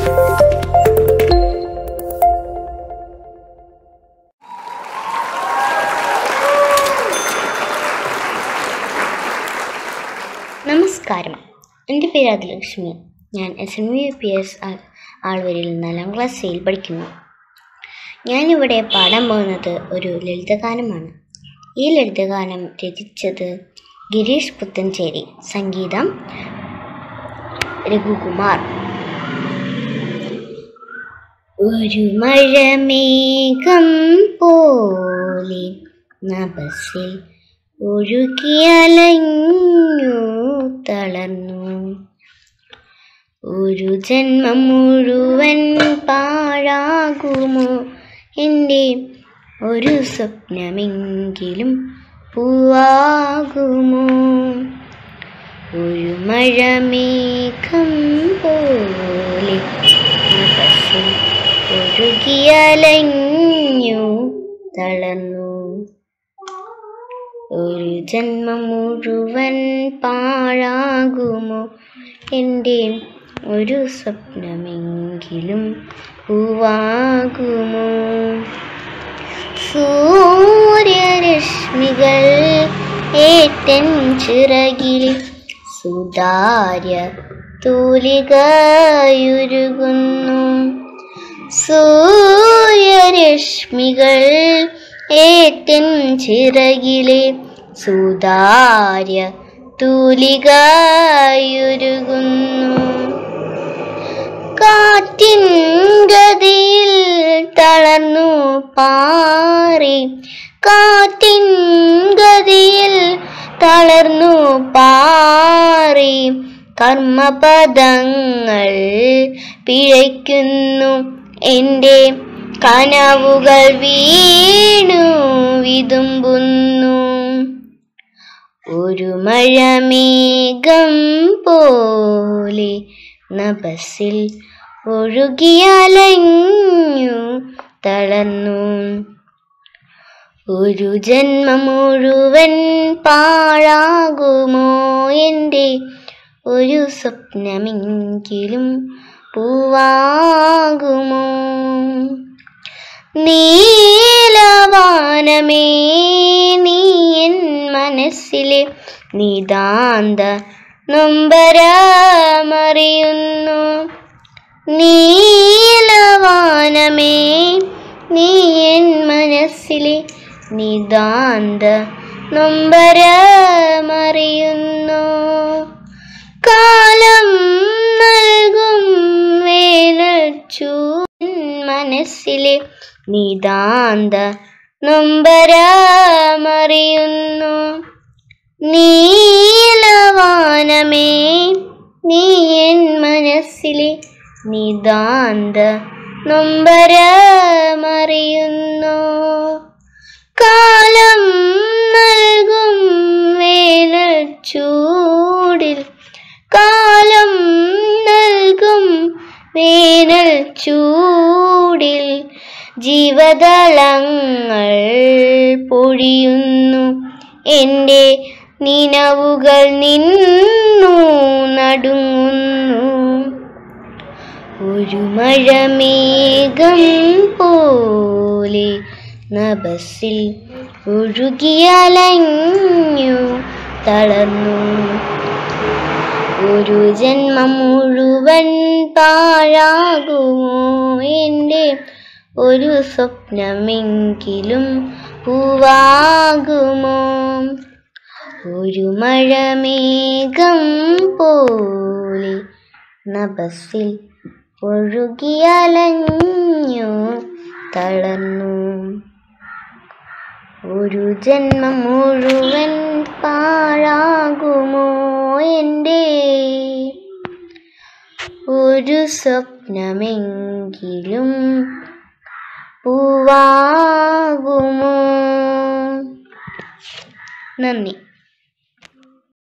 നമസ്കാരം എൻ്റെ പേര് അതിലക്ഷ്മി ഞാൻ S M U P S ആൾവരിൽ നാലാം ക്ലാസ്സിൽ പഠിക്കുന്നു ഞാനിവിടെ പാടാൻ പോകുന്നത് ഒരു ലളിതഗാനമാണ് ഈ ലളിതഗാനം രചിച്ചത് ഗിരീഷ് പുത്തഞ്ചേരി സംഗീതം രഘുകുമാർ ഒരു മഴമേഘം പോലെ നബസിൽ ഒഴുകിയലഞ്ഞു തളർന്നു ഒരു ജന്മം മുഴുവൻ പാഴാകുമോ എൻ്റെ ഒരു സ്വപ്നമെങ്കിലും പൂവാകുമോ ഒരു മഴമേഘം പോലെ നഭസിൽ ഒഴുകിയലഞ്ഞു തളർന്നു ഒരു ജന്മം മുഴുവൻ പാഴാകുമോ എൻ്റെ ഒരു സ്വപ്നമെങ്കിലും പൂവാകുമോ സൂര്യരശ്മികൾ ഏറ്റൻ ചിറകിൽ സുതാര്യ തൂലികയുരുകുന്നു സൂര്യരശ്മികൾ ഏറ്റൻ ചിറകിലെ സുതാര്യ തൂലികയുരുകുന്നു കാറ്റിൻ ഗതിയിൽ തളർന്നു പാറി കാറ്റിൻ ഗതിയിൽ തളർന്നു പാറി കർമ്മപദങ്ങൾ പിഴയ്ക്കുന്നു എൻ്റെ കനവുകൾ വീണു വിതുമ്പുന്നു ഒരു മഴമേഘം പോലെ നബസിൽ ഒഴുകിയലഞ്ഞു തളർന്നു ഒരു ജന്മം മുഴുവൻ പാഴാകുമോ എൻ്റെ ഒരു സ്വപ്നമെങ്കിലും പൂവാകുമോ നീലവാനമേ നീ എൻ മനസ്സിലെ നിതാന്ത നൊമ്പരമറിയുന്നു നീലവാനമേ നീ എൻ മനസ്സിലെ നിതാന്ത നൊമ്പരമറിയുന്നു കാലം നൽകും വേനൽ ചൂ മനസ്സിലെ നിതാന്ത നൊമ്പരമറിയുന്നു നീലവാനമേ നീ എൻ മനസ്സിലെ നിതാന്ത നൊമ്പരമറിയുന്നു കാലം നൽകും വേനൽ ചൂടിൽ കാലം നൽകും വേനൽ ചൂടിൽ ജീവതളങ്ങൾ പൊഴിയുന്നു എൻ്റെ നിനവുകൾ നിന്നു നടുങ്ങുന്നു ഒരു മഴമേഘം പോലെ നബസിൽ ഒഴുകിയലഞ്ഞു തളർന്നു ഒരു ജന്മം മുഴുവൻ പാഴാകുമോ എൻ്റെ ഒരു സ്വപ്നമെങ്കിലും പൂവാകുമോ ഒരു മഴമേഘം പോലെ നബസിൽ ഒഴുകിയലഞ്ഞു തളർന്നു ഒരു ജന്മം മുഴുവൻ പാഴാകുമോ എൻ്റെ ഒരു സ്വപ്നമെങ്കിലും പൂവാകുമോ നന്ദി